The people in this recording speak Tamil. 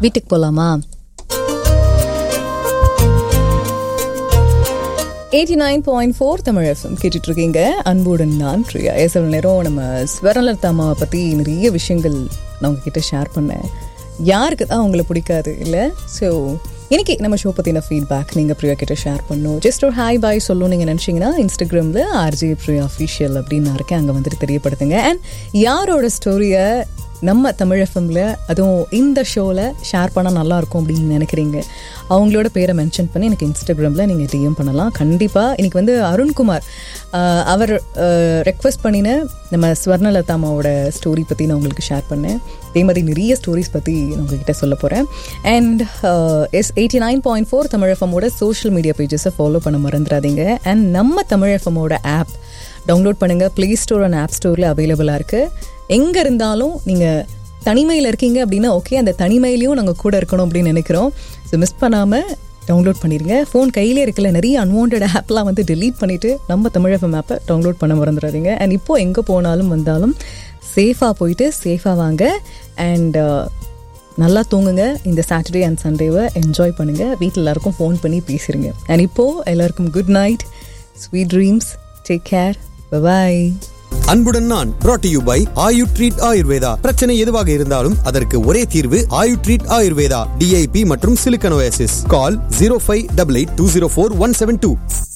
வீட்டுக்கு போலாமா eighty nine point four Tamil FM கேட்டுட்டு இருக்கீங்க அன்புடன் நான் பிரியா எஸ் அவ்வளோ நேரம் நம்ம ஸ்வரலதா அம்மாவை பற்றி நிறைய விஷயங்கள் நான் உங்ககிட்ட ஷேர் பண்ணேன் யாருக்கு தான் அவங்கள பிடிக்காது இல்லை ஸோ இன்னைக்கு நம்ம ஷோ பற்றின ஃபீட்பேக் நீங்கள் பிரியா கிட்ட ஷேர் பண்ணணும் ஜஸ்ட் ஒரு ஹாய் பாய் சொல்லணும் நீங்கள் நினச்சிங்கன்னா இன்ஸ்டாகிராமில் ஆர்ஜே பிரியா அஃபிஷியல் அப்படின்னு நான் இருக்கேன் அங்கே வந்துட்டு தெரியப்படுத்துங்க அண்ட் யாரோட ஸ்டோரியை நம்ம தமிழ் எஃப்எம்ல அதுவும் இந்த ஷோவில் ஷேர் பண்ணால் நல்லாயிருக்கும் அப்படின்னு நினைக்கிறீங்க அவங்களோட பேரை மென்ஷன் பண்ணி எனக்கு இன்ஸ்டாகிராமில் நீங்கள் டிஎம் பண்ணலாம் கண்டிப்பாக இன்னைக்கு வந்து அருண்குமார் ஆஹ், அவர் ரெக்வஸ்ட் பண்ணின நம்ம ஸ்வர்ணலதா அம்மாவோட ஸ்டோரி பற்றி நான் உங்களுக்கு ஷேர் பண்ணேன் இதே மாதிரி நிறைய ஸ்டோரிஸ் பற்றி நான் உங்ககிட்ட சொல்ல போகிறேன் அண்ட் எஸ் eighty nine point four Tamil எஃப்எம்மோட சோஷியல் மீடியா பேஜஸை ஃபாலோ பண்ண மறந்துடாதீங்க அண்ட் நம்ம தமிழ் எஃப்எம்மோட ஆப் டவுன்லோட் பண்ணுங்கள் ப்ளே ஸ்டோர் அண்ட் ஆப் ஸ்டோரில் அவைலபிளாக இருக்குது எங்கே இருந்தாலும் நீங்கள் தனிமையில் இருக்கீங்க அப்படின்னா ஓகே அந்த தனிமையிலையும் நாங்கள் கூட இருக்கணும் அப்படின்னு நினைக்கிறோம் ஸோ மிஸ் பண்ணாமல் டவுன்லோட் பண்ணிடுங்க ஃபோன் கையிலே இருக்கல நிறைய அன்வான்ட் ஆப்லாம் வந்து delete பண்ணிவிட்டு நம்ம தமிழகம் ஆப்பை டவுன்லோட் பண்ண மறந்துடாதீங்க அண்ட் இப்போ எங்கே போனாலும் வந்தாலும் சேஃபாக போயிட்டு சேஃபாக வாங்க அண்ட் நல்லா தூங்குங்க இந்த சாட்டர்டே அண்ட் சண்டேவை என்ஜாய் பண்ணுங்கள் வீட்டில் எல்லாருக்கும் ஃபோன் பண்ணி பேசுகிறீங்க அண்ட் இப்போது எல்லாருக்கும் good night sweet dreams take care bye அன்புடன் நான் brought to you by Ayu treat Ayurveda பிரச்சனை எதுவாக இருந்தாலும் அதற்கு ஒரே தீர்வு ஆயு ட்ரீட் ஆயுர்வேதா டிஐபி மற்றும் சிலிக்கனோசிஸ் call zero five double eight two zero four one seven two